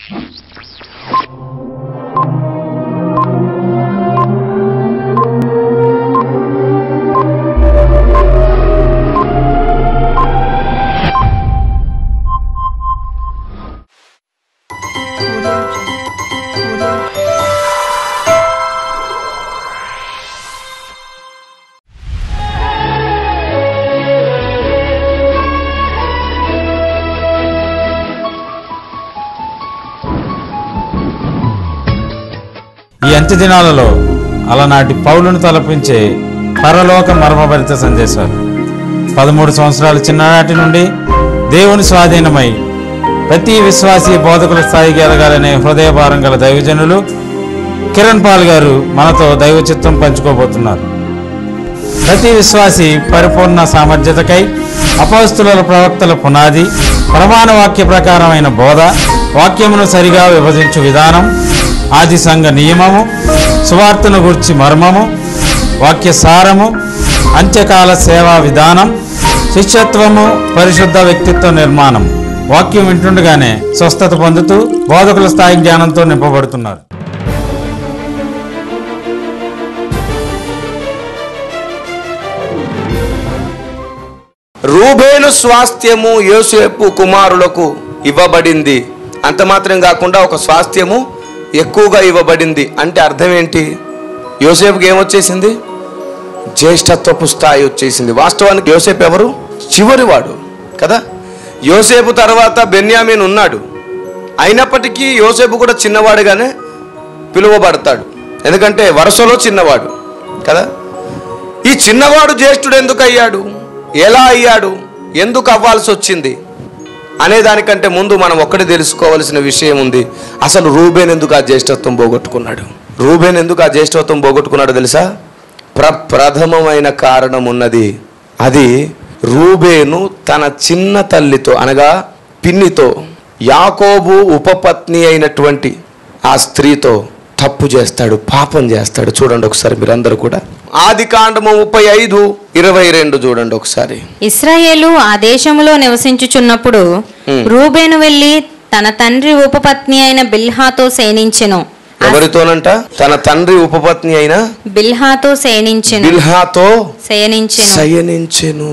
ఈ అంత్య దినాలలో అలనాటి పౌలును తలపించే పరలోక మర్మభరిత సందేశాలు పదమూడు సంవత్సరాల చిన్ననాటి నుండి దేవుని స్వాధీనమై ప్రతి విశ్వాసీ బోధకుల స్థాయికి ఎదగాలనే హృదయభారం గల దైవజనులు కిరణ్ పాల్ గారు మనతో దైవ చిత్తం పంచుకోబోతున్నారు ప్రతి విశ్వాసి పరిపూర్ణ సామర్థ్యతకై అపస్తుల ప్రవక్తల పునాది ప్రమాణ వాక్య ప్రకారమైన బోధ వాక్యమును సరిగా విభజించు విధానం ఆది సంఘ నియమము సువార్తను గుర్చి మర్మము వాక్య సారము అంత్యకాల సేవా విధానం శిష్యత్వము పరిశుద్ధ వ్యక్తిత్వ నిర్మాణం వాక్యం వింటుండగానే స్వస్థత పొందుతూ బోధకుల స్థాయి జ్ఞానంతో నింపబడుతున్నారు రూబేను స్వాస్థ్యము యోసేపు కుమారులకు ఇవ్వబడింది అంత మాత్రం కాకుండా ఒక స్వాస్థ్యము ఎక్కువగా ఇవ్వబడింది అంటే అర్థం ఏంటి యోసేపుకి ఏమొచ్చేసింది జ్యేష్ఠత్వపు స్థాయి వచ్చేసింది వాస్తవానికి యోసేపు ఎవరు చివరివాడు కదా యోసేపు తర్వాత బెన్యామీన్ ఉన్నాడు అయినప్పటికీ యోసేపు కూడా చిన్నవాడుగానే పిలువబడతాడు ఎందుకంటే వరుసలో చిన్నవాడు కదా ఈ చిన్నవాడు జ్యేష్ఠుడు ఎందుకు అయ్యాడు ఎలా అయ్యాడు ఎందుకు అవ్వాల్సి వచ్చింది అనే దానికంటే ముందు మనం ఒక్కటి తెలుసుకోవాల్సిన విషయం ఉంది అసలు రూబేన్ ఎందుకు ఆ జ్యేష్ఠత్వం పోగొట్టుకున్నాడు రూబేన్ ఎందుకు ఆ జ్యేష్ఠత్వం పోగొట్టుకున్నాడు తెలుసా ప్ర ప్రథమమైన కారణం ఉన్నది అది రూబేను తన చిన్న తల్లితో అనగా పిన్నితో యాకోబు ఉపపత్ని అయినటువంటి ఆ స్త్రీతో తప్పు చేస్తాడు పాపం చేస్తాడు చూడండి ఒకసారి మీరందరూ కూడా ఆది కాండము ముప్పై ఐదు ఇరవై రెండు చూడండి ఒకసారి ఇస్రాయేలు ఆ దేశములో నివసించుచున్నప్పుడు రూబేను వెళ్ళి తన తండ్రి ఉపపత్ని అయిన బిల్హాతో సేనించెను ఆ ఎవరితోనంట తన తండ్రి ఉపపత్ని అయిన బిల్హాతో సేనించెను బిల్హాతో శయనించెను శయనించెను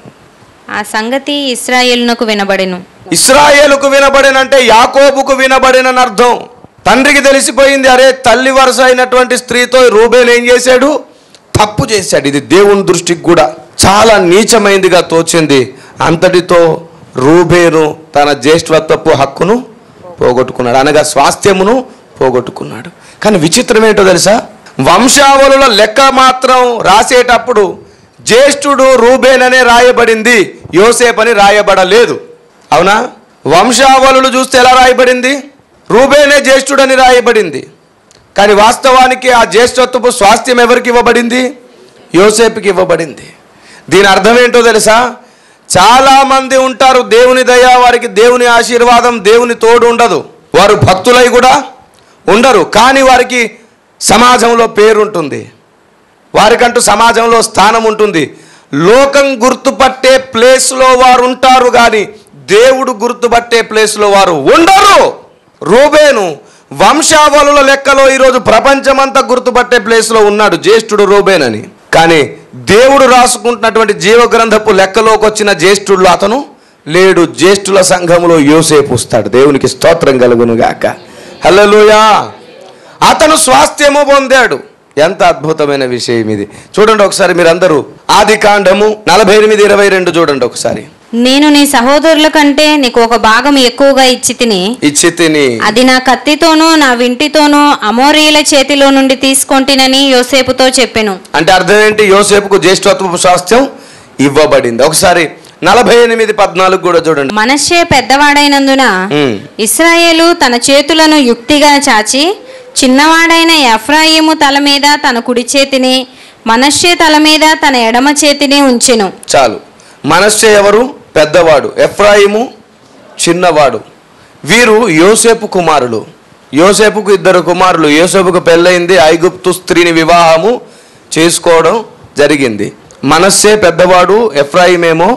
ఆ సంగతి ఇస్రాయేలునకు వినబడెను ఇస్రాయేలుకు వినబడినంటే యాకోబుకు వినబడినని అర్థం తండ్రికి తెలిసిపోయింది అరే తల్లి వరుస అయినటువంటి స్త్రీతో రూబేన్ ఏం చేశాడు తప్పు చేశాడు ఇది దేవుని దృష్టికి కూడా చాలా నీచమైందిగా తోచింది అంతటితో రూబేను తన జ్యేష్ఠత్వపు హక్కును పోగొట్టుకున్నాడు అనగా స్వాస్థ్యమును పోగొట్టుకున్నాడు కానీ విచిత్రం ఏంటో తెలుసా వంశావళుల లెక్క మాత్రం రాసేటప్పుడు జ్యేష్ఠుడు రూబేన్ అనే రాయబడింది యోసేప్ అని రాయబడలేదు అవునా వంశావళులు చూస్తే ఎలా రాయబడింది రూబేనే జ్యేష్ఠుడని రాయబడింది కానీ వాస్తవానికి ఆ జ్యేష్ఠత్వపు స్వాస్థ్యం ఎవరికి ఇవ్వబడింది యోసేపుకి ఇవ్వబడింది దీని అర్థం ఏంటో తెలుసా చాలామంది ఉంటారు దేవుని దయ వారికి దేవుని ఆశీర్వాదం దేవుని తోడు ఉండదు వారు భక్తులై కూడా ఉండరు కానీ వారికి సమాజంలో పేరుంటుంది వారికంటూ సమాజంలో స్థానం ఉంటుంది లోకం గుర్తుపట్టే ప్లేస్లో వారు ఉంటారు కానీ దేవుడు గుర్తుపట్టే ప్లేస్లో వారు ఉండరు రూబేను వంశావళుల లెక్కలో ఈరోజు ప్రపంచమంతా గుర్తుపట్టే ప్లేస్లో ఉన్నాడు జ్యేష్ఠుడు రూబేన్ అని కానీ దేవుడు రాసుకుంటున్నటువంటి జీవగ్రంథపు లెక్కలోకి వచ్చిన జ్యేష్ఠుడు అతను లేడు జ్యేష్ఠుల సంఘములో యోసేపు వస్తాడు దేవునికి స్తోత్రం కలుగును గాక హల్లెలూయా అతను స్వాస్థ్యము పొందాడు ఎంత అద్భుతమైన విషయం ఇది చూడండి ఒకసారి మీరందరూ ఆది కాండము నలభై ఎనిమిది ఇరవై రెండు చూడండి ఒకసారి నేను నీ సహోదరుల కంటే నీకు ఒక భాగం ఎక్కువగా ఇచ్చి తిని ఇచ్చి తిని అది నా కత్తితోనూ నా వింటితోనూ అమోరీల చేతిలో నుండి తీసుకొంటినని యోసేపుతో చెప్పెను అంటే అర్థం ఏంటి యోసేపుకు జ్యేష్ఠత్వపు స్వాస్థ్యం ఇవ్వబడింది ఒకసారి నలభై ఎనిమిది పద్నాలుగు కూడా చూడండి మనషే పెద్దవాడైనందున ఉమ్. ఇస్రాయేలు తన చేతులను యుక్తిగా చాచి చిన్నవాడైన ఎఫ్రాయిము తల మీద తన కుడి చేతిని మనషే తల మీద తన ఎడమ చేతిని ఉంచెను చాలు మనస్సే ఎవరు పెద్దవాడు ఎఫ్రాయిము చిన్నవాడు వీరు యోసేపు కుమారులు యోసేపుకు ఇద్దరు కుమారులు యోసేపుకు పెళ్ళయింది ఐగుప్తు స్త్రీని వివాహము చేసుకోవడం జరిగింది మనస్సే పెద్దవాడు ఎఫ్రాయిమేమో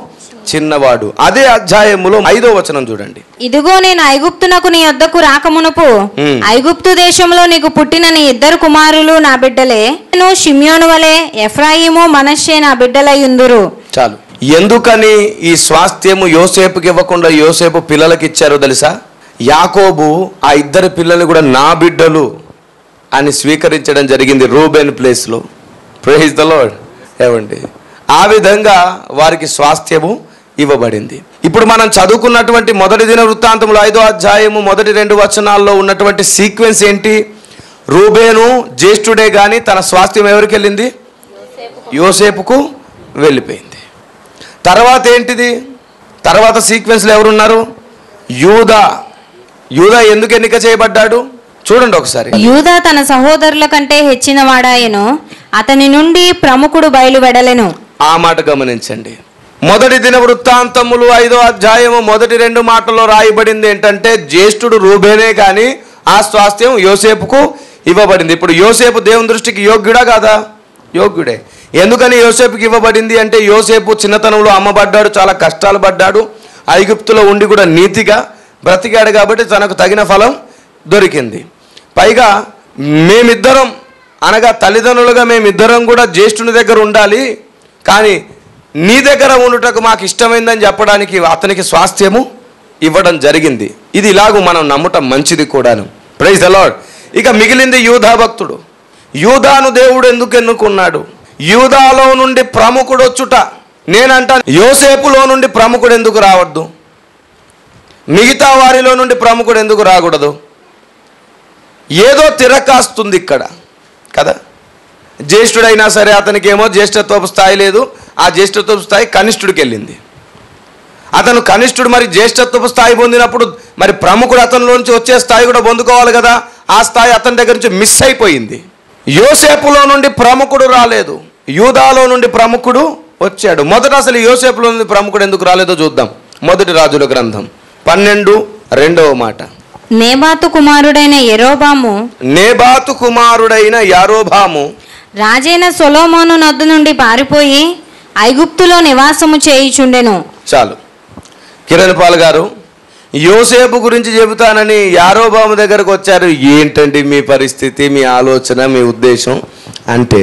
చిన్నవాడు అదే అధ్యాయములో ఐదో వచనం చూడండి ఇదిగో నేను ఐగుప్తునకు నీ యొద్దకు రాకమునుపు ఉమ్. ఐగుప్తు దేశంలో నీకు పుట్టిన నీ ఇద్దరు కుమారులు నా బిడ్డలే నేను షిమ్యోను వలె ఎఫ్రాయిము మనష్షే నా బిడ్డలయ్యుందురు చాలు ఎందుకని ఈ స్వాస్థ్యము యోసేపుకి ఇవ్వకుండా యోసేపు పిల్లలకి ఇచ్చారో తెలుసా యాకోబు ఆ ఇద్దరు పిల్లలు కూడా నా బిడ్డలు అని స్వీకరించడం జరిగింది రూబెన్ ప్లేస్లో ప్రైజ్ ద లార్డ్ ఏమండి ఆ విధంగా వారికి స్వాస్థ్యము ఇవ్వబడింది ఇప్పుడు మనం చదువుకున్నటువంటి మొదటి దిన వృత్తాంతంలో ఐదో అధ్యాయము మొదటి రెండు వచనాల్లో ఉన్నటువంటి సీక్వెన్స్ ఏంటి రూబేను జ్యేష్ఠుడే కానీ తన స్వాస్థ్యం ఎవరికి వెళ్ళింది యోసేపుకు వెళ్ళిపోయింది తర్వాత ఏంటిది తర్వాత సీక్వెన్స్లో ఎవరున్నారు యూదా యూదా ఎందుకు ఎన్నిక చేయబడ్డాడు చూడండి ఒకసారి యూదా తన సహోదరుల కంటే హెచ్చిన వాడాయను అతని నుండి ప్రముఖుడు బయలువెడలెను ఆ మాట గమనించండి మొదటి దిన వృత్తాంతములు ఐదో అధ్యాయము మొదటి రెండు మాటల్లో రాయబడింది ఏంటంటే జ్యేష్ఠుడు రూబేనే కానీ ఆ స్వాస్థ్యం యోసేపుకు ఇవ్వబడింది ఇప్పుడు యోసేపు దేవుని దృష్టికి యోగ్యుడా కాదా యోగ్యుడే ఎందుకని యోసేపుకి ఇవ్వబడింది అంటే యోసేపు చిన్నతనంలో అమ్మబడ్డాడు చాలా కష్టాలు పడ్డాడు ఐగుప్తులో ఉండి కూడా నీతిగా బ్రతికాడు కాబట్టి తనకు తగిన ఫలం దొరికింది పైగా మేమిద్దరం అనగా తల్లిదండ్రులుగా మేమిద్దరం కూడా జ్యేష్ఠుని దగ్గర ఉండాలి కానీ నీ దగ్గర ఉండుటకు మాకు ఇష్టమైందని చెప్పడానికి అతనికి స్వాస్థ్యము ఇవ్వడం జరిగింది ఇది ఇలాగూ మనం నమ్మటం మంచిది కూడాను ప్రైజ్ అలాడ్ ఇక మిగిలింది యూధా భక్తుడు యూదాను దేవుడు ఎందుకు ఎన్నుకున్నాడు యూదాలో నుండి ప్రముఖుడు వచ్చుట నేనంటాను యోసేపులో నుండి ప్రముఖుడు ఎందుకు రావద్దు మిగతా వారిలో నుండి ప్రముఖుడు ఎందుకు రాకూడదు ఏదో తిరకాస్తుంది ఇక్కడ కదా జ్యేష్ఠుడైనా సరే అతనికి ఏమో జ్యేష్ఠత్వపు స్థాయి లేదు ఆ జ్యేష్ఠత్వపు స్థాయి కనిష్ఠుడికి వెళ్ళింది అతను కనిష్ఠుడు మరి జ్యేష్ఠత్వపు స్థాయి పొందినప్పుడు మరి ప్రముఖుడు అతనిలోంచి వచ్చే స్థాయి కూడా పొందుకోవాలి కదా ఆ స్థాయి అతని దగ్గర నుంచి మిస్ అయిపోయింది యోసేపులో నుండి ప్రముఖుడు రాలేదు యూదాలో నుండి ప్రముఖుడు వచ్చాడు మొదట అసలు యోసేపులో నుండి ప్రముఖుడు ఎందుకు రాలేదో చూద్దాం మొదటి రాజుల గ్రంథం పన్నెండు రెండవ మాట నేబాతు కుమారుడైన ఎరోబాము నేబాతు కుమారుడైన యారోభాము రాజైన సొలోమోను నద్దు నుండి పారిపోయి ఐగుప్తులో నివాసము చేయుచుండెను చాలు కిరణ్ పాల్ గారు యోసేపు గురించి చెబుతానని యారోబాము దగ్గరకు వచ్చారు ఏంటండి మీ పరిస్థితి మీ ఆలోచన మీ ఉద్దేశం అంటే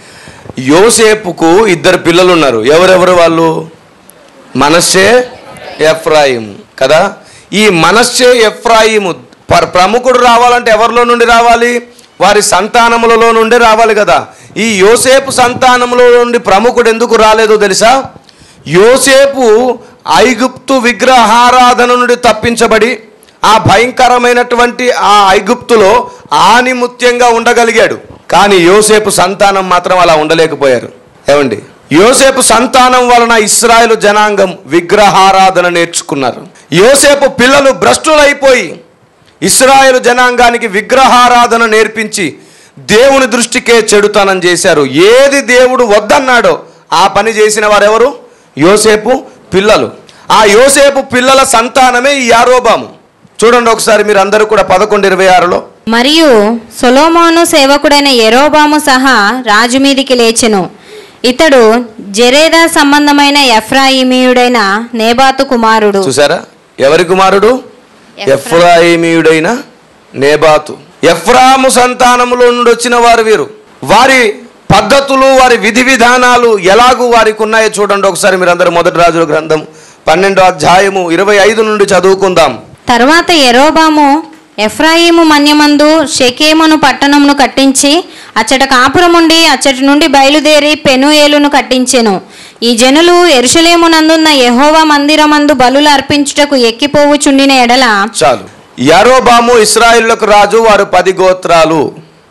యోసేపుకు ఇద్దరు పిల్లలు ఉన్నారు ఎవరెవరు వాళ్ళు మనస్సే ఎఫ్రాయిము కదా ఈ మనస్సే ఎఫ్రాయిము పర్- ప్రముఖుడు రావాలంటే ఎవరిలో నుండి రావాలి వారి సంతానములలో నుండి రావాలి కదా ఈ యోసేపు సంతానములో నుండి ప్రముఖుడు ఎందుకు రాలేదో తెలుసా యోసేపు ఐగుప్తు విగ్రహారాధన నుండి తప్పించబడి ఆ భయంకరమైనటువంటి ఆ ఐగుప్తులో ఆనిముత్యంగా ఉండగలిగాడు కానీ యోసేపు సంతానం మాత్రం అలా ఉండలేకపోయారు ఏమండి యోసేపు సంతానం వలన ఇస్రాయేలు జనాంగం విగ్రహారాధన నేర్చుకున్నారు యోసేపు పిల్లలు భ్రష్టులైపోయి ఇస్రాయేలు జనాంగానికి విగ్రహారాధన నేర్పించి దేవుని దృష్టికే చెడుతనం చేశారు ఏది దేవుడు వద్దన్నాడో ఆ పని చేసిన వారెవరు యోసేపు పిల్లలు ఆ యోసేపు పిల్లల సంతానమే ఈ యారోబాము చూడండి ఒకసారి మీరు అందరూ కూడా పదకొండు ఇరవై ఆరులో మరియు సొలోమోను సేవకుడైన ఎరోబాము సహా రాజు మీదికి లేచెను ఇతడు జెరేదా సంబంధమైన ఎఫ్రాయిమీయుడైన నేబాతు కుమారుడు చూసారా ఎవరి కుమారుడు ఎఫ్రాయిమీయుడైన నేబాతు ఎఫ్రాము సంతానములో నుండి వచ్చిన వారు వీరు వారి పద్ధతులు వారి విధి విధానాలు ఎలాగూ వారికి ఉన్నాయో చూడండి ఒకసారి మీరందరూ మొదటి రాజుల గ్రంథం పన్నెండో అధ్యాయము ఇరవై ఐదు నుండి చదువుకుందాం తర్వాత ఎరోబాము ఎఫ్రాయిము మన్యమందు షెకేమును పట్టణమును కట్టించి అచ్చట కాపురముండి అచ్చటి నుండి బయలుదేరి పెనుయేలును కట్టించెను ఈ జనులు ఎరుషలేమునందున్న యెహోవా మందిరమందు బలులు అర్పించుటకు ఎక్కిపోవుచుండిన ఎడల చాలు యారోబాము ఇస్రాయిల్లకు రాజు వారు పది గోత్రాలు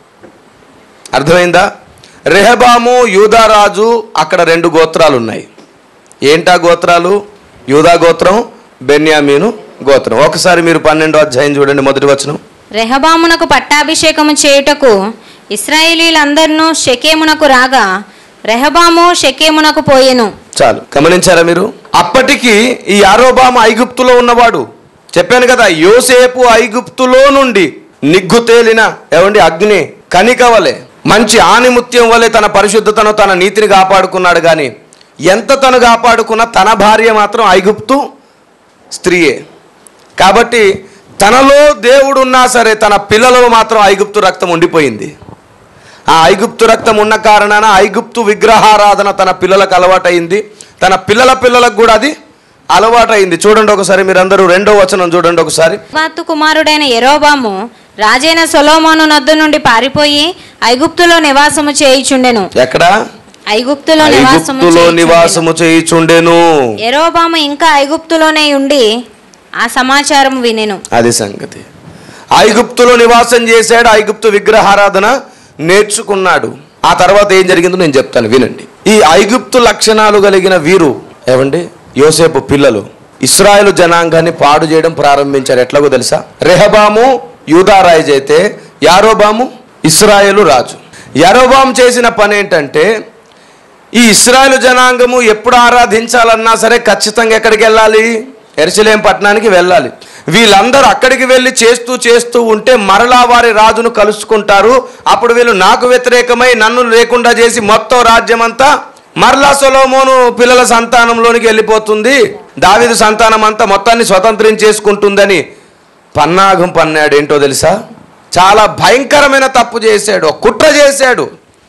అర్థమైందా రెహబాము యూదా రాజు అక్కడ రెండు గోత్రాలు ఉన్నాయి ఏంటా గోత్రాలు యూదా గోత్రం బెన్యామీను గోత్రం ఒకసారి మీరు పన్నెండో అధ్యాయం చూడండి మొదటి వచనం రెహబామునకు పట్టాభిషేకము చేయుటకు ఇస్రాయేలీలందరినూ షెకేమునకు రాగా రెహబాము షెకేమునకు పోయెను చాలు గమనించారా మీరు అప్పటికి ఈ యారోబాము ఐగుప్తులో ఉన్నవాడు చెప్పాను కదా యోసేపు ఐగుప్తులో నుండి నిగ్గు తేలిన ఏమండి అగ్ని కనిక వలె మంచి ఆనిముత్యం వలె తన పరిశుద్ధతను తన నీతిని కాపాడుకున్నాడు కానీ ఎంత తను కాపాడుకున్న తన భార్య మాత్రం ఐగుప్తు స్త్రీయే కాబట్టి తనలో దేవుడు ఉన్నా సరే తన పిల్లలలో మాత్రం ఐగుప్తు రక్తం ఉండిపోయింది ఆ ఐగుప్తు రక్తం ఉన్న కారణాన ఐగుప్తు విగ్రహారాధన తన పిల్లలకు అలవాటైంది తన పిల్లల పిల్లలకు కూడా అది అలవాటైంది చూడండి ఒకసారి మీరందరూ రెండో వచనం చూడండి ఒకసారి నెబాతు కుమారుడైన ఎరోబాము రాజైన సొలోమోను నద్దు నుండి పారిపోయి ఐగుప్తులో నివాసము చేయుచుండెను ఎక్కడ ఐగుప్తులో నివాసము ఐగుప్తులో చేయుచుండెను. నివాసము చేయుచుండెను ఎరోబాము ఇంకా ఐగుప్తులోనే ఉండి ఆ సమాచారం వినెను అది సంగతి ఐగుప్తులో నివాసం చేశాడు ఐగుప్తు విగ్రహారాధన నేర్చుకున్నాడు ఆ తర్వాత ఏం జరిగిందో నేను చెప్తాను వినండి ఈ ఐగుప్తు లక్షణాలు కలిగిన వీరు ఏమండి యోసేపు పిల్లలు ఇస్రాయేలు జనాంగాన్ని పాడు చేయడం ప్రారంభించారు ఎట్లాగో తెలుసా రెహబాము యూదారాజు అయితే యారోబాము ఇస్రాయేలు రాజు యారోబాము చేసిన పని ఏంటంటే ఈ ఇస్రాయేల్ జనాంగము ఎప్పుడు ఆరాధించాలన్నా సరే ఖచ్చితంగా ఎక్కడికి వెళ్ళాలి ఎరుసలేం పట్టణానికి వెళ్ళాలి వీళ్ళందరూ అక్కడికి వెళ్ళి చేస్తూ చేస్తూ ఉంటే మరలా వారి రాజును కలుసుకుంటారు అప్పుడు వీళ్ళు నాకు వ్యతిరేకమై నన్ను లేకుండా చేసి మొత్తం రాజ్యం అంతా మరలా సొలోమోను పిల్లల సంతానంలోనికి వెళ్ళిపోతుంది దావిదు సంతానం అంతా మొత్తాన్ని స్వతంత్రించేసుకుంటుందని పన్నాగం పన్నాడు ఏంటో తెలుసా చాలా భయంకరమైన తప్పు చేశాడు ఒక కుట్ర చేశాడు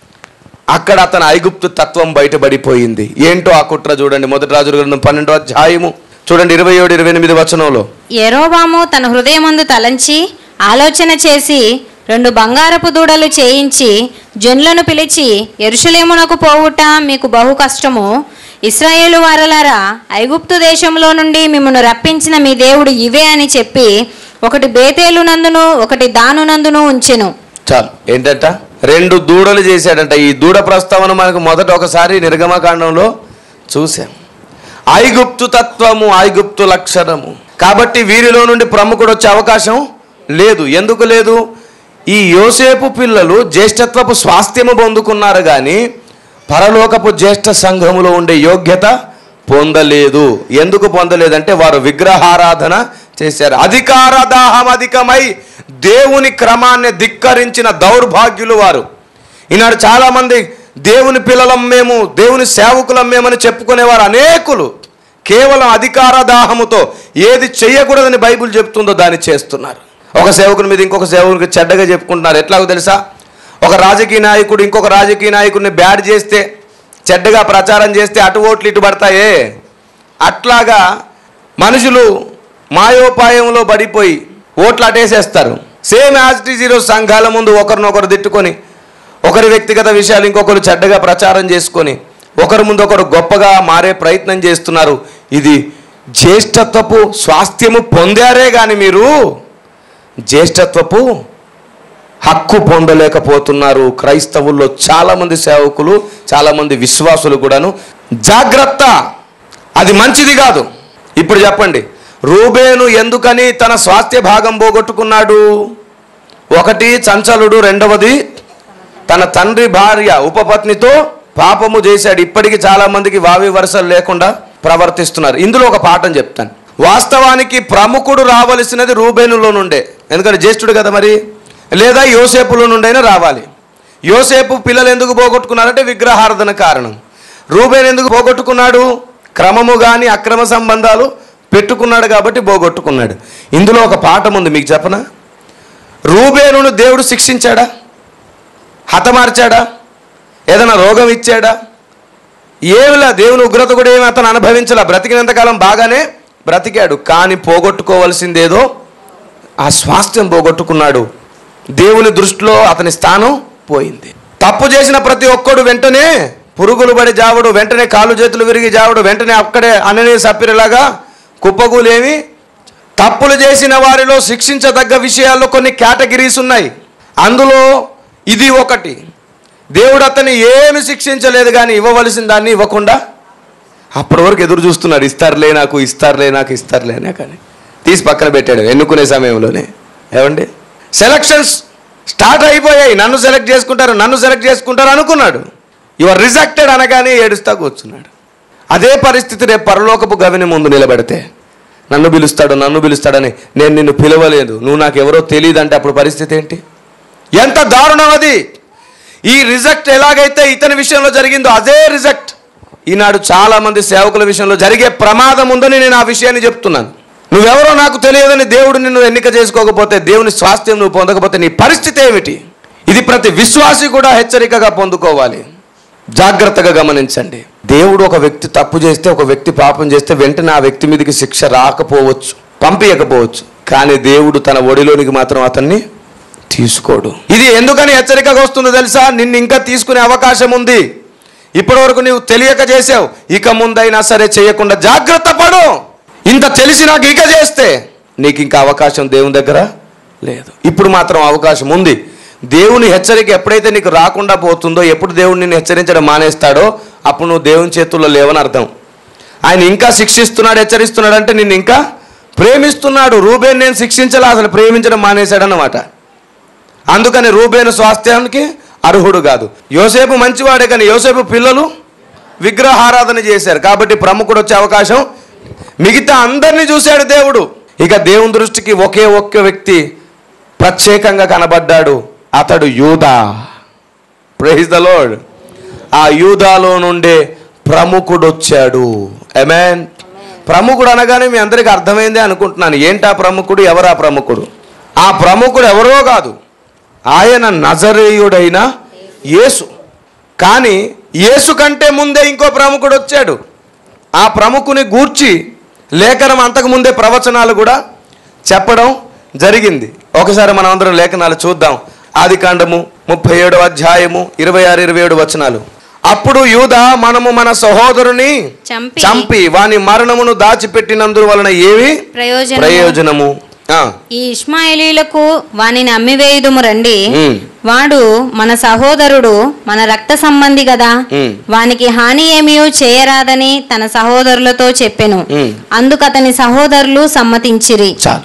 అక్కడ అతని ఐగుప్తు తత్వం బయటపడిపోయింది ఏంటో ఆ కుట్ర చూడండి మొదటి రాజుల గ్రంథం పన్నెండో అధ్యాయము చూడండి ఇరవై ఏడు ఇరవై ఎనిమిది వచనంలో ఎరోబాము తన హృదయమందు తలంచి ఆలోచన చేసి రెండు బంగారపు దూడలు చేయించి జనులను పిలిచి ఎరుషలేమునకు పోవుట మీకు బహు కష్టము ఇస్రాయేలు వారలారా ఐగుప్తు దేశంలో నుండి మిమ్మల్ని రప్పించిన మీ దేవుడు ఇవే అని చెప్పి ఒకటి బేతేలు నందును ఒకటి దాను నందును ఉంచెను చాలు ఏంటంట రెండు దూడలు చేశాడంట ఈ దూడ ప్రస్తావన మనకు మొదట ఒకసారి నిర్గమకాండంలో చూసాం ఐగుప్తు తత్వము ఐగుప్తు లక్షణము కాబట్టి వీరిలో నుండి ప్రముఖుడు వచ్చే అవకాశం లేదు ఎందుకు లేదు ఈ యోసేపు పిల్లలు జ్యేష్ఠత్వపు స్వాస్థ్యము పొందుకున్నారు కానీ పరలోకపు జ్యేష్ఠ సంఘములో ఉండే యోగ్యత పొందలేదు ఎందుకు పొందలేదంటే వారు విగ్రహారాధన చేశారు అధికార దాహం అధికమై దేవుని క్రమాన్ని ధిక్కరించిన దౌర్భాగ్యులు వారు ఈనాడు చాలామంది దేవుని పిల్లలం మేము దేవుని సేవకులం మేమని చెప్పుకునేవారు అనేకులు కేవలం అధికార దాహముతో ఏది చేయకూడదని బైబిల్ చెప్తుందో దాన్ని చేస్తున్నారు ఒక సేవకుని మీద ఇంకొక సేవకునికి చెడ్డగా చెప్పుకుంటున్నారు ఎట్లాగో తెలుసా ఒక రాజకీయ నాయకుడు ఇంకొక రాజకీయ నాయకుడిని బ్యాడ్ చేస్తే చెడ్డగా ప్రచారం చేస్తే అటు ఓట్లు ఇటు పడతాయే అట్లాగా మనుషులు మాయోపాయంలో పడిపోయి ఓట్లు అటేసేస్తారు సేమ్ యాజ్ ఇట్ ఈజ్ ఈరోజు సంఘాల ముందు ఒకరినొకరు తిట్టుకొని ఒకరి వ్యక్తిగత విషయాలు ఇంకొకరు చెడ్డగా ప్రచారం చేసుకొని ఒకరి ముందు ఒకరు గొప్పగా మారే ప్రయత్నం చేస్తున్నారు ఇది జ్యేష్ఠత్వపు స్వాస్థ్యము పొందారే కానీ మీరు జ్యేష్ఠత్వపు హక్కు పొందలేకపోతున్నారు క్రైస్తవుల్లో చాలామంది సేవకులు చాలామంది విశ్వాసులు కూడాను జాగ్రత్త అది మంచిది కాదు ఇప్పుడు చెప్పండి రూబేను ఎందుకని తన స్వాస్థ్య భాగం పోగొట్టుకున్నాడు ఒకటి చంచలుడు రెండవది తన తండ్రి భార్య ఉపపత్నితో పాపము చేశాడు ఇప్పటికి చాలా మందికి వావి వరుసలు లేకుండా ప్రవర్తిస్తున్నారు ఇందులో ఒక పాఠం చెప్తాను వాస్తవానికి ప్రముఖుడు రావలసినది రూబేనులో నుండే ఎందుకంటే జ్యేష్ఠుడు కదా మరి లేదా యోసేపులో నుండైనా రావాలి యోసేపు పిల్లలు ఎందుకు పోగొట్టుకున్నారంటే విగ్రహారాధన కారణం రూబేన్ ఎందుకు పోగొట్టుకున్నాడు క్రమము కానీ అక్రమ సంబంధాలు పెట్టుకున్నాడు కాబట్టి పోగొట్టుకున్నాడు ఇందులో ఒక పాఠం ఉంది మీకు చెప్పనా రూబేనును దేవుడు శిక్షించాడా హతమార్చాడా ఏదైనా రోగం ఇచ్చాడా ఏమిలా దేవుని ఉగ్రత కూడా ఏమి అతను అనుభవించలా బ్రతికినంతకాలం బాగానే బ్రతికాడు కానీ పోగొట్టుకోవాల్సిందేదో ఆ స్వాస్థ్యం పోగొట్టుకున్నాడు దేవుని దృష్టిలో అతని స్థానం పోయింది తప్పు చేసిన ప్రతి ఒక్కడు వెంటనే పురుగులు పడి జావడు వెంటనే కాలు చేతులు విరిగి జావడు వెంటనే అక్కడే అననే సప్పిరిలాగా కుప్పగూలేమి తప్పులు చేసిన వారిలో శిక్షించదగ్గ విషయాల్లో కొన్ని కేటగిరీస్ ఉన్నాయి అందులో ఇది ఒకటి దేవుడు అతన్ని ఏమి శిక్షించలేదు కానీ ఇవ్వవలసిన దాన్ని ఇవ్వకుండా అప్పటి వరకు ఎదురు చూస్తున్నాడు ఇస్తారులే నాకు ఇస్తారులే నాకు ఇస్తారులే అనే కానీ తీసి పక్కన పెట్టాడు ఎన్నుకునే సమయంలోనే ఏమండి సెలక్షన్స్ స్టార్ట్ అయిపోయాయి నన్ను సెలెక్ట్ చేసుకుంటారు నన్ను సెలెక్ట్ చేసుకుంటారు అనుకున్నాడు యువర్ రిజెక్టెడ్ అనగానే ఏడుస్తా కూర్చున్నాడు అదే పరిస్థితి రేపు పరలోకపు గవిని ముందు నిలబెడితే నన్ను పిలుస్తాడు నన్ను పిలుస్తాడని నేను నిన్ను పిలవలేదు నువ్వు నాకు ఎవరో తెలియదంటే అప్పుడు పరిస్థితి ఏంటి ఎంత దారుణం అది ఈ రిజెక్ట్ ఎలాగైతే ఇతని విషయంలో జరిగిందో అదే రిజెక్ట్ ఈనాడు చాలా మంది సేవకుల విషయంలో జరిగే ప్రమాదం ఉందని నేను ఆ విషయాన్ని చెప్తున్నాను నువ్వెవరో నాకు తెలియదని దేవుడు నిన్ను ఎన్నిక చేసుకోకపోతే దేవుని స్వాస్థ్యం నువ్వు పొందకపోతే నీ పరిస్థితి ఏమిటి ఇది ప్రతి విశ్వాసి కూడా హెచ్చరికగా పొందుకోవాలి జాగ్రత్తగా గమనించండి దేవుడు ఒక వ్యక్తి తప్పు చేస్తే ఒక వ్యక్తి పాపం చేస్తే వెంటనే ఆ వ్యక్తి మీదకి శిక్ష రాకపోవచ్చు పంపించకపోవచ్చు కానీ దేవుడు తన ఒడిలోనికి మాత్రం అతన్ని తీసుకోడు ఇది ఎందుకని హెచ్చరికగా వస్తుందో తెలుసా నిన్ను ఇంకా తీసుకునే అవకాశం ఉంది ఇప్పటివరకు నీవు తెలియక చేసావు ఇక ముందైనా సరే చేయకుండా జాగ్రత్త పడు ఇంత తెలిసి నాకు ఇక చేస్తే నీకు ఇంకా అవకాశం దేవుని దగ్గర లేదు ఇప్పుడు మాత్రం అవకాశం ఉంది దేవుని హెచ్చరిక ఎప్పుడైతే నీకు రాకుండా పోతుందో ఎప్పుడు దేవుడు నిన్ను హెచ్చరించడం మానేస్తాడో అప్పుడు నువ్వు దేవుని చేతుల్లో లేవని అర్థం ఆయన ఇంకా శిక్షిస్తున్నాడు హెచ్చరిస్తున్నాడు అంటే నిన్ను ఇంకా ప్రేమిస్తున్నాడు రూబేన్ నేను శిక్షించాలి అసలు ప్రేమించడం మానేశాడన్నమాట అందుకని రూబేను స్వాస్థ్యానికి అర్హుడు కాదు యోసేపు మంచివాడే కానీ యోసేపు పిల్లలు విగ్రహారాధన చేశారు కాబట్టి ప్రముఖుడు వచ్చే అవకాశం మిగతా అందరినీ చూశాడు దేవుడు ఇక దేవుని దృష్టికి ఒకే ఒక్క వ్యక్తి ప్రత్యేకంగా కనబడ్డాడు అతడు యూదా ప్రైజ్ ద లోడ్ ఆ యూదాలో నుండే ప్రముఖుడు వచ్చాడు ఎమెన్ ప్రముఖుడు అనగానే మీ అందరికీ అర్థమైందే అనుకుంటున్నాను ఏంటా ప్రముఖుడు ఎవరా ప్రముఖుడు ఆ ప్రముఖుడు ఎవరో కాదు ఆయన నజరేయుడైన యేసు కానీ యేసు కంటే ముందే ఇంకో ప్రముఖుడు వచ్చాడు ఆ ప్రముఖుని గూర్చి లేఖనం అంతకుముందే ప్రవచనాలు కూడా చెప్పడం జరిగింది ఒకసారి మనం అందరం లేఖనాలు చూద్దాం ఆది కాండము ముప్పై ఏడవ అధ్యాయము ఇరవై ఆరు ఇరవై ఏడు వచనాలు అప్పుడు యూద మనము మన సహోదరుని చంపి చంపి వాని మరణమును దాచిపెట్టినందు వలన ఏమి ప్రయోజనం ప్రయోజనము ఆ, ఈ ఇష్మాయిలీలకు వానిని అమ్మివేయుదుము రండి ఉమ్. వాడు మన సహోదరుడు మన రక్త సంబంధి కదా ఉమ్. వానికి హాని ఏమీయూ చేయరాదని తన సహోదరులతో చెప్పెను ఉమ్. అందుకు అతని సహోదరులు సమ్మతించిరి చాలు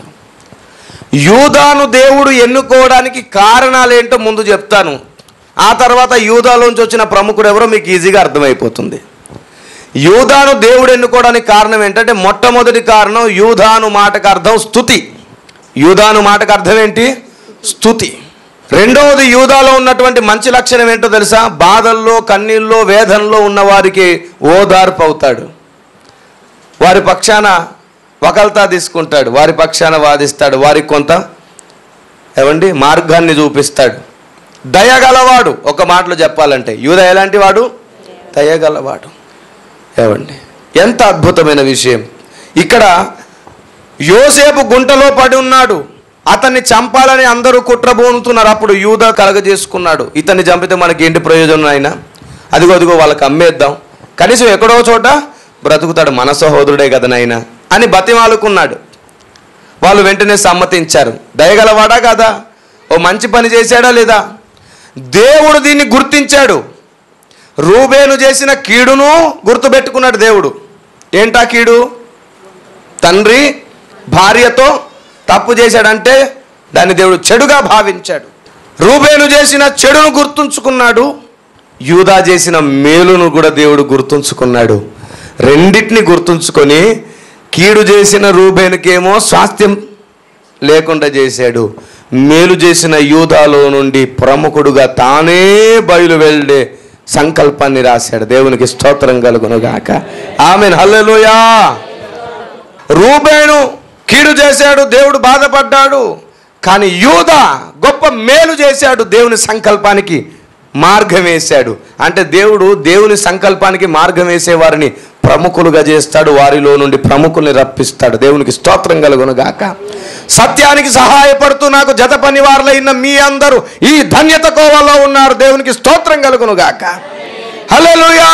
యూదాను దేవుడు ఎన్నుకోవడానికి కారణాలేంటో ముందు చెప్తాను ఆ తర్వాత యూదాలోంచి వచ్చిన ప్రముఖుడు ఎవరో మీకు ఈజీగా అర్థమైపోతుంది యూదాను దేవుడు ఎన్నుకోవడానికి కారణం ఏంటంటే మొట్టమొదటి కారణం యూదాను మాటకు అర్థం స్థుతి యూదాను మాటకు అర్థం ఏంటి స్థుతి రెండవది యూదాలో ఉన్నటువంటి మంచి లక్షణం ఏంటో తెలుసా బాధల్లో కన్నీళ్ళలో వేదనలో ఉన్న వారికి ఓదార్పు అవుతాడు వారి పక్షాన వకల్తా తీసుకుంటాడు వారి పక్షాన వాదిస్తాడు వారికి కొంత ఏమండి మార్గాన్ని చూపిస్తాడు దయగలవాడు ఒక మాటలో చెప్పాలంటే యూద ఎలాంటి వాడు దయగలవాడు ఏమండి ఎంత అద్భుతమైన విషయం ఇక్కడ యోసేపు గుంటలో పడి ఉన్నాడు అతన్ని చంపాలని అందరూ కుట్రబోనుతున్నారు అప్పుడు యూద కలగజేసుకున్నాడు ఇతన్ని చంపితే మనకి ఏంటి ప్రయోజనం అయినా అదిగో అదిగో వాళ్ళకి అమ్మేద్దాం కనీసం ఎక్కడో చోట బ్రతుకుతాడు మన సహోదరుడే కదా నాయనా అని బతిమాలుకున్నాడు వాళ్ళు వెంటనే సమ్మతించారు దయగలవాడా కదా ఓ మంచి పని చేశాడా లేదా దేవుడు దీన్ని గుర్తించాడు రూబేను చేసిన కీడును గుర్తుపెట్టుకున్నాడు దేవుడు ఏంటా కీడు తండ్రి భార్యతో తప్పు చేశాడంటే దాన్ని దేవుడు చెడుగా భావించాడు రూబేను చేసిన చెడును గుర్తుంచుకున్నాడు యూదా చేసిన మేలును కూడా దేవుడు గుర్తుంచుకున్నాడు రెండింటిని గుర్తుంచుకొని కీడు చేసిన రూబేనుకేమో స్వాస్థ్యం లేకుండా చేశాడు మేలు చేసిన యూదాలో నుండి ప్రముఖుడుగా తానే బయలు వెళ్ళే సంకల్పాన్ని రాశాడు దేవునికి స్తోత్రం కలుగునుగాక ఆమె హల్లెలూయా రూబేను కీడు చేశాడు దేవుడు బాధపడ్డాడు కానీ యూద గొప్ప మేలు చేశాడు దేవుని సంకల్పానికి మార్గం వేశాడు అంటే దేవుడు దేవుని సంకల్పానికి మార్గం వేసేవారిని ప్రముఖులుగా చేస్తాడు వారిలో నుండి ప్రముఖుల్ని రప్పిస్తాడు దేవునికి స్తోత్రం కలుగును గాక సత్యానికి సహాయపడుతూ నాకు జత పని వారులైన మీ అందరూ ఈ ధన్యత కోవలో ఉన్నారు దేవునికి స్తోత్రం కలుగును గాక హల్లెలూయా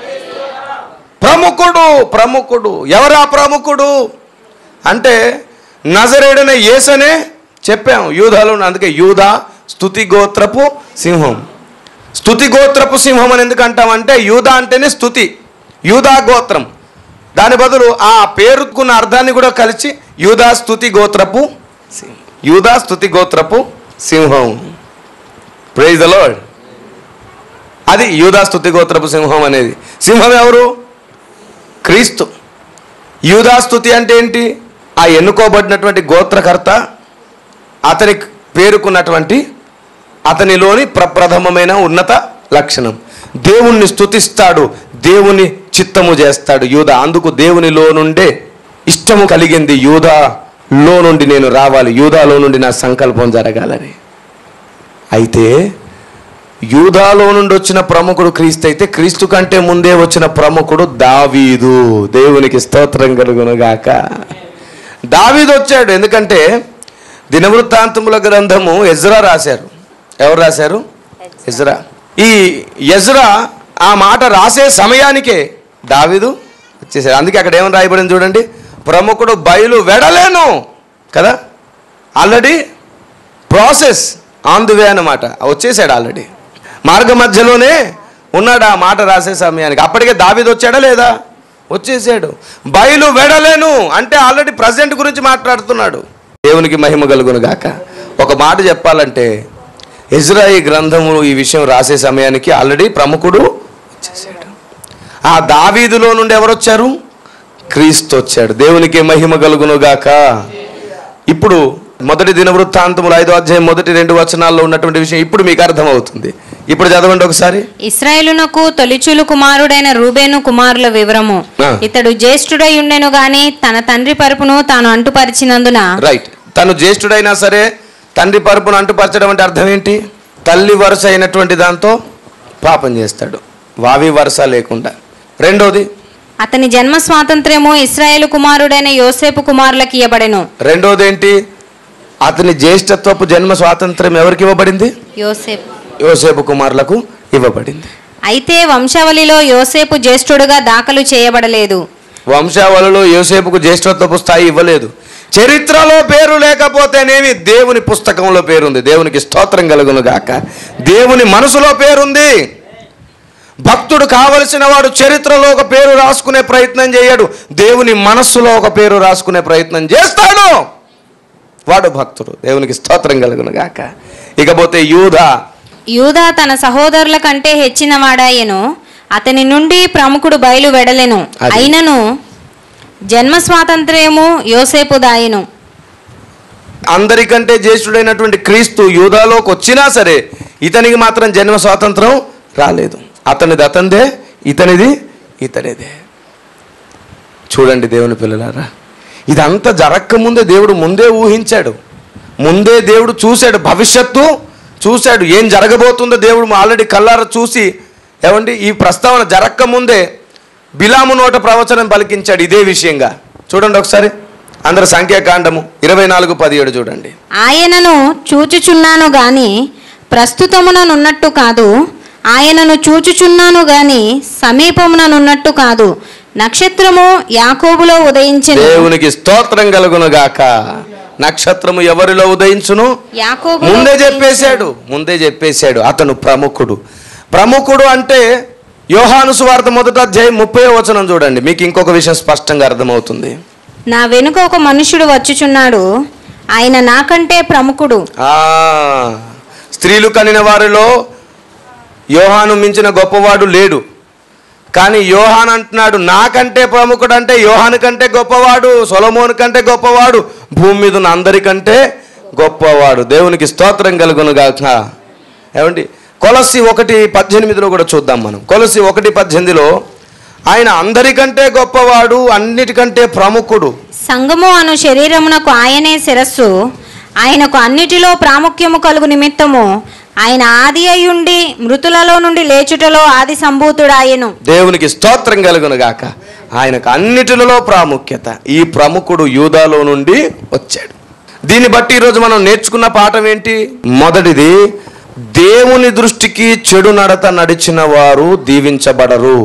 ప్రముఖుడు ప్రముఖుడు ఎవరా ప్రముఖుడు అంటే నజరేడన యేసనే చెప్పాం యూదాలో ఉన్న- అందుకే యూదా స్తుతి గోత్రపు సింహం స్తుతి గోత్రపు సింహం అని ఎందుకు అంటామంటే యూదా అంటేనే స్తుతి యూదా గోత్రం దాని బదులు ఆ పేరుకున్న అర్థాన్ని కూడా కలిసి యూదా స్తుతి గోత్రపు సింహం యూదా స్తుతి గోత్రపు సింహం ప్రైజ్ ద లార్డ్ అది యూదా స్తుతి గోత్రపు సింహం అనేది సింహం ఎవరు క్రీస్తు యూదాస్తుతి అంటే ఏంటి ఆ ఎన్నుకోబడినటువంటి గోత్రకర్త అతని పేరుకున్నటువంటి అతనిలోని ప్రప్రథమమైన ఉన్నత లక్షణం దేవుణ్ణి స్తుతిస్తాడు దేవుని చిత్తము చేస్తాడు యూదా అందుకు దేవునిలో నుండే ఇష్టము కలిగింది యూదాలో నుండి నేను రావాలి యూదాలో నుండి నా సంకల్పం జరగాలని అయితే యూదాలో నుండి వచ్చిన ప్రముఖుడు క్రీస్తు అయితే క్రీస్తు కంటే ముందే వచ్చిన ప్రముఖుడు దావీదు దేవునికి స్తోత్రం కలుగునుగాక దావీదు వచ్చాడు ఎందుకంటే దినవృత్తాంతముల గ్రంథము ఎజ్రా రాశారు ఎవరు రాశారు ఎజ్రా ఈ ఎజ్రా ఆ మాట రాసే సమయానికే దావీదు వచ్చేసాడు అందుకే అక్కడ ఏమని రాయబడింది చూడండి ప్రముఖుడు బయలు వెడలేను కదా already process on the way అన్నమాట వచ్చేసాడు ఆల్రెడీ మార్గ మధ్యలోనే ఉన్నాడు ఆ మాట రాసే సమయానికి అప్పటికే దావీదు వచ్చాడా లేదా వచ్చేసాడు బయలు వెడలేను అంటే ఆల్రెడీ ప్రజెంట్ గురించి మాట్లాడుతున్నాడు దేవునికి మహిమ కలుగును గాక ఒక మాట చెప్పాలంటే ఇజ్రాయి గ్రంథము ఈ విషయం రాసే సమయానికి ఆల్రెడీ ప్రముఖుడు వచ్చేసాడు ఆ దావీదులో నుండి ఎవరు వచ్చారు క్రీస్తు వచ్చాడు దేవునికి మహిమ కలుగును గాక ఇప్పుడు మొదటి దినవృత్తాంతములు ఐదో అధ్యాయం మొదటి రెండు వచనాల్లో ఉన్నటువంటి విషయం ఇప్పుడు మీకు అర్థమవుతుంది ఇప్పుడు చదవండి ఒకసారి ఇస్రాయేలునకు తొలిచూలు కుమారుడైన రూబేను కుమారుల వివరము ఆ. ఇతడు జ్యేష్ఠుడై ఉండెను గాని తన తండ్రి పరుపును తాను అంటుపరిచినందున రైట్ తను జ్యేష్ఠుడైనా సరే తండ్రి పరుపును అంటుపరచడం అంటే అర్థం ఏంటి తల్లి వరుస అయినటువంటి దాంతో పాపం చేస్తాడు వావి వరుస లేకుండా రెండోది అతని జన్మ స్వాతంత్ర్యము ఇస్రాయేలు కుమారుడైన యోసేపు కుమారులకు ఇయ్యబడెను రెండోది ఏంటి అతని జ్యేష్ఠత్వపు జన్మ స్వాతంత్రం ఎవరికి ఇవ్వబడింది యోసేపు యోసేపు కుమారులకు ఇవ్వబడింది అయితే వంశావళిలో యోసేపు జ్యేష్ఠుడుగా దాఖలు చేయబడలేదు వంశావళిలో యోసేపుకు జ్యేష్ఠత్వపు స్థాయి ఇవ్వలేదు చరిత్రలో పేరు లేకపోతేనేమి దేవుని పుస్తకంలో పేరుంది దేవునికి స్తోత్రం కలుగును గాక దేవుని మనసులో పేరుంది భక్తుడు కావలసిన వాడు చరిత్రలో ఒక పేరు రాసుకునే ప్రయత్నం చేయడు దేవుని మనస్సులో ఒక పేరు రాసుకునే ప్రయత్నం చేస్తాడు వాడు భక్తుడు దేవునికి స్తోత్రం కలుగును గాక ఇకపోతే యూదా యూదా తన సహోదరుల కంటే హెచ్చిన వాడాయెను అతని నుండి ప్రముఖుడు బయలు వెడలెను అది. అయినను జన్మ స్వాతంత్ర్యము యోసేపు దాయెను అందరికంటే జ్యేష్ఠుడైనటువంటి క్రీస్తు యూదాలోకి వచ్చినా సరే ఇతనికి మాత్రం జన్మ స్వాతంత్రం రాలేదు అతనిది అతనిదే ఇతనిది ఇతనిదే చూడండి దేవుని పిల్లలారా ఇదంతా జరగకముందే దేవుడు ముందే ఊహించాడు ముందే దేవుడు చూశాడు భవిష్యత్తు చూశాడు ఏం జరగబోతుందో దేవుడు ఆల్రెడీ కల్లార చూసి ఏమండి ఈ ప్రస్తావన జరగకముందే బిలాము నోట ప్రవచనం పలికించాడు ఇదే విషయంగా చూడండి ఒకసారి అందరు సంఖ్యాకాండము ఇరవై నాలుగు పదిహేడు చూడండి ఆయనను చూచుచున్నాను గాని ప్రస్తుతముననున్నట్టు కాదు ఆయనను చూచుచున్నాను గాని సమీపముననున్నట్టు కాదు నక్షత్రము యాకోబులో ఉదయించెను దేవునికి స్తోత్రం కలుగును గాక నక్షత్రము ఎవరిలో ఉదయించును యాకోబులో ముందే ఉదయించెను. చెప్పేశాడు ముందే చెప్పేశాడు అతను ప్రముఖుడు ప్రముఖుడు అంటే యోహాను సువార్త మొదట అధ్యాయం ముప్పై వచనం చూడండి మీకు ఇంకొక విషయం స్పష్టంగా అర్థమవుతుంది నా వెనుక ఒక మనుష్యుడు వచ్చుచున్నాడు ఆయన నాకంటే ప్రముఖుడు ఆ స్త్రీలు కనిన వారిలో యోహాను మించిన గొప్పవాడు లేడు కానీ యోహాన్ అంటున్నాడు నాకంటే ప్రముఖుడు అంటే యోహాను కంటే గొప్పవాడు సొలమోను కంటే గొప్పవాడు భూమి మీద ఉన్న అందరికంటే గొప్పవాడు దేవునికి స్తోత్రం కలుగును గాక ఏమండి కొలసి ఒకటి పద్దెనిమిదిలో కూడా చూద్దాం మనం కొలసి ఒకటి పద్దెనిమిదిలో ఆయన అందరికంటే గొప్పవాడు అన్నిటికంటే ప్రముఖుడు సంగము అను శరీరమునకు ఆయనే శిరస్సు ఆయనకు అన్నిటిలో ప్రాముఖ్యము కలుగు నిమిత్తము ఆయన ఆది అయ్యుండి మృతులలో నుండి లేచుటలో ఆది సంభూతుడాయను దేవునికి స్తోత్రం కలుగును గాక ఆయనకు అన్నిటిలో ప్రాముఖ్యత ఈ ప్రముఖుడు యూదాలో నుండి వచ్చాడు దీన్ని బట్టి ఈరోజు మనం నేర్చుకున్న పాఠం ఏంటి మొదటిది దేవుని దృష్టికి చెడు నడత నడిచిన వారు దీవించబడరు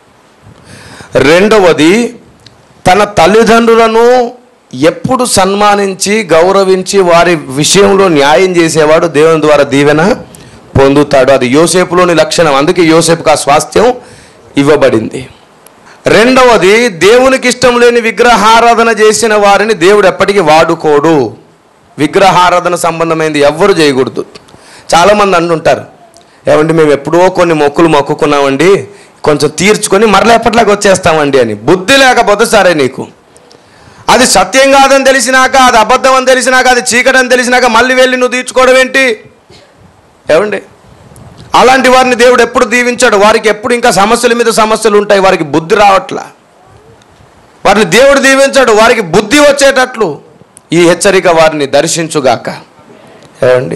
రెండవది తన తల్లిదండ్రులను ఎప్పుడు సన్మానించి గౌరవించి వారి విషయంలో న్యాయం చేసేవాడు దేవుని ద్వారా దీవెన పొందుతాడు అది యోసేపులోని లక్షణం అందుకే యోసేపుకు ఆ స్వాస్థ్యం ఇవ్వబడింది రెండవది దేవునికి ఇష్టం లేని విగ్రహారాధన చేసిన వారిని దేవుడు ఎప్పటికీ వాడుకోడు విగ్రహారాధన సంబంధమైనది ఎవ్వరు చేయకూడదు చాలామంది అంటుంటారు ఏమండి మేము ఎప్పుడో కొన్ని మొక్కులు మొక్కుకున్నామండి కొంచెం తీర్చుకొని మరలా ఎప్పటిలాగా వచ్చేస్తామండి అని బుద్ధి లేకపోతే సరే నీకు అది సత్యం కాదని తెలిసినాక అది అబద్ధం అని తెలిసినాక అది చీకటి అని తెలిసినాక మళ్ళీ వెళ్ళి నువ్వు తీర్చుకోవడం ఏంటి ఏమండి అలాంటి వారిని దేవుడు ఎప్పుడు దీవించాడు వారికి ఎప్పుడు ఇంకా సమస్యల మీద సమస్యలు ఉంటాయి వారికి బుద్ధి రావట్లా వారిని దేవుడు దీవించాడు వారికి బుద్ధి వచ్చేటట్లు ఈ హెచ్చరిక వారిని దర్శించుగాక ఏమండి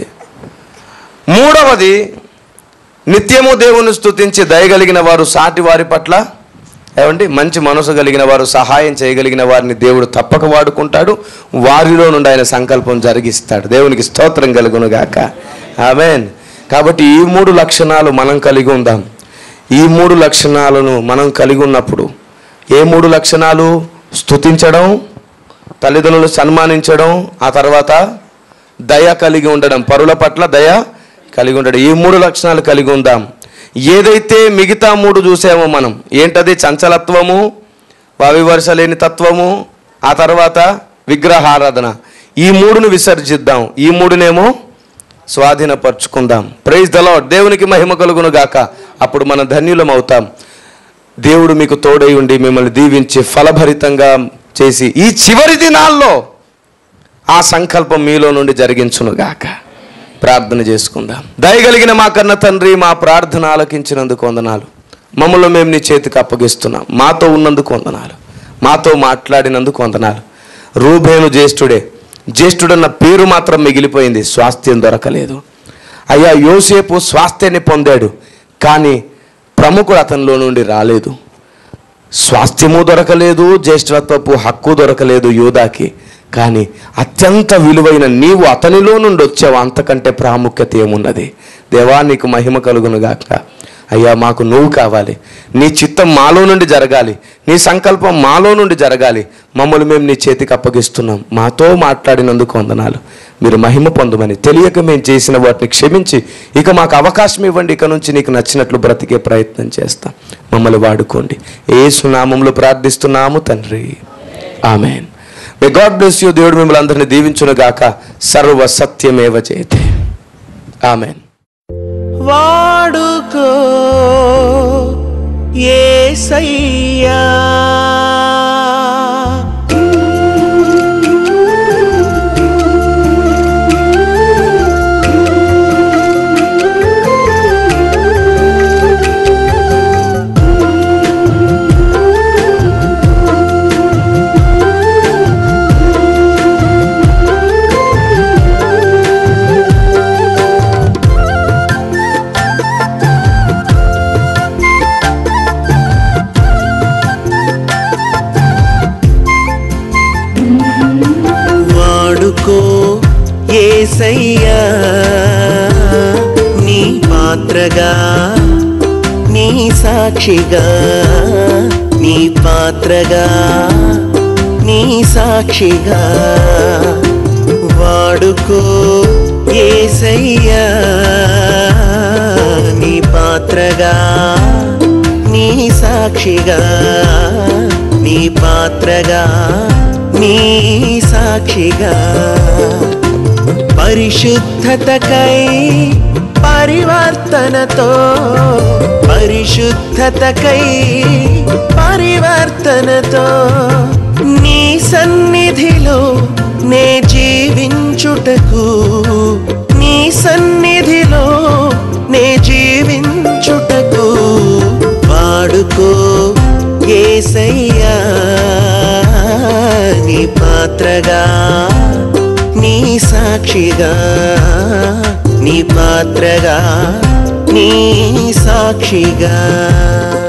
మూడవది నిత్యము దేవుని స్తుతించి దయగలిగిన వారు సాటి వారి పట్ల ఏమండి మంచి మనసు కలిగిన వారు సహాయం చేయగలిగిన వారిని దేవుడు తప్పక వాడుకుంటాడు వారిలో నుండి ఆయన సంకల్పం జరిగిస్తాడు దేవునికి స్తోత్రం కలుగును గాక ఆమెన్ కాబట్టి ఈ మూడు లక్షణాలు మనం కలిగి ఉందాం ఈ మూడు లక్షణాలను మనం కలిగి ఉన్నప్పుడు ఏ మూడు లక్షణాలు స్తుతించడం తల్లిదండ్రులు సన్మానించడం ఆ తర్వాత దయ కలిగి ఉండడం పరుల పట్ల దయ కలిగి ఉండడం ఈ మూడు లక్షణాలు కలిగి ఉందాం ఏదైతే మిగతా మూడు చూసామో మనం ఏంటది చంచలత్వము వావివర్ష లేని తత్వము ఆ తర్వాత విగ్రహారాధన ఈ మూడును విసర్జిద్దాం ఈ మూడునేమో స్వాధీనపరుచుకుందాం ప్రైజ్ ద లార్డ్ దేవునికి మహిమ కలుగును గాక అప్పుడు మనం ధన్యులం అవుతాం దేవుడు మీకు తోడై ఉండి మిమ్మల్ని దీవించి ఫలభరితంగా చేసి ఈ చివరి దినాల్లో ఆ సంకల్పం మీలో నుండి జరిగించునుగాక ప్రార్థన చేసుకుందాం దయగలిగిన మా కన్న తండ్రి మా ప్రార్థన ఆలకించినందుకు వందనాలు మమ్మల్ని మేము నీ చేతికి అప్పగిస్తున్నాం మాతో ఉన్నందుకు వందనాలు మాతో మాట్లాడినందుకు వందనాలు రూబేను జ్యేష్ఠుడే జ్యేష్ఠుడన్న పేరు మాత్రం మిగిలిపోయింది స్వాస్థ్యం దొరకలేదు అయ్యా యోసేపు స్వాస్థ్యాన్ని పొందాడు కానీ ప్రముఖుడు అతనిలో నుండి రాలేదు స్వాస్థ్యము దొరకలేదు జ్యేష్ఠత్వపు హక్కు దొరకలేదు యూదాకి కానీ అత్యంత విలువైన నీవు అతనిలో నుండి వచ్చావు అంతకంటే ప్రాముఖ్యత ఏమున్నది దేవా నీకు మహిమ కలుగును గాక అయ్యా మాకు నువ్వు కావాలి నీ చిత్తం మాలో నుండి జరగాలి నీ సంకల్పం మాలో నుండి జరగాలి మమ్మల్ని మేము నీ చేతికి అప్పగిస్తున్నాం మాతో మాట్లాడినందుకు వందనాలు మీరు మహిమ పొందమని తెలియక మేము చేసిన వాటిని క్షమించి ఇక మాకు అవకాశం ఇవ్వండి ఇక నుంచి నీకు నచ్చినట్లు బ్రతికే ప్రయత్నం చేస్తాం మమ్మల్ని వాడుకోండి ఏ సునామంలో ప్రార్థిస్తున్నాము తండ్రి amen may God bless you దేవుడు మిమ్మల్ని అందరినీ దీవించును గాక సర్వ సత్యమేవ చేతే ఆమెన్ వాడుకో ఏసయ్యా వాడుకో ఏసయ్యా నీ పాత్రగా నీ సాక్షిగా నీ పాత్రగా నీ సాక్షిగా వాడుకో ఏసయ్యా నీ పాత్రగా నీ సాక్షిగా నీ పాత్రగా నీ సాక్షిగా పరిశుద్ధతకై పరివర్తనతో పరిశుద్ధతకై పరివర్తనతో నీ సన్నిధిలో నే జీవించుటకు నీ సన్నిధిలో నే జీవించుటకు వాడుకో ఏసయ్యా నీ పాత్రగా నీ సాక్షిగా నీ పాత్రగా నీ సాక్షిగా